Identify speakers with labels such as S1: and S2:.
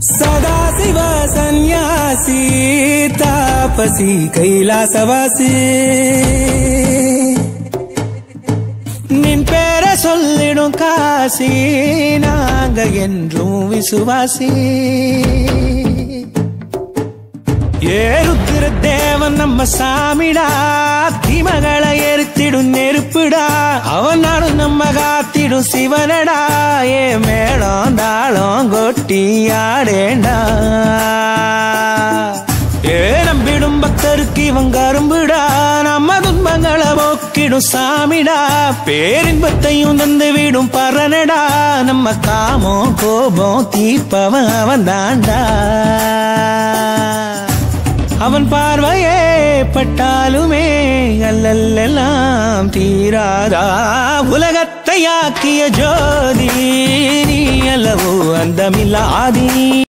S1: సదాశివ సన్యాసి తాపసి கைலாசவாசி நின் பேர சொல்லிடும் காசி நாங்க என்றும் விசுவாசி ஏறுத்திர தேவன் நம்ம சாமிடா தீமகளை எரித்திடும் நெருப்புடா அவன் நாடும் நம்ம காத்திடும் சிவனடா ஏ மேளம் தாளம் கொட்டி ஆடேண்டா ஏ நம்பிடும் பக்தருக்கு இவன் கரும்புடா நம்ம துன்பங்களை போக்கிடும் சாமிடா பேரின்பத்தையும் தந்து விடும் பரனடா நம்ம காமம் கோபம் தீப்பவன் அவன் தாண்டா அவன் பார்வையே பட்டாலுமே அல்லல்லெல்லாம் தீராதா உலகத்தை ஆக்கிய ஜோதி நீ அல்லவோ அந்தமில்லாதி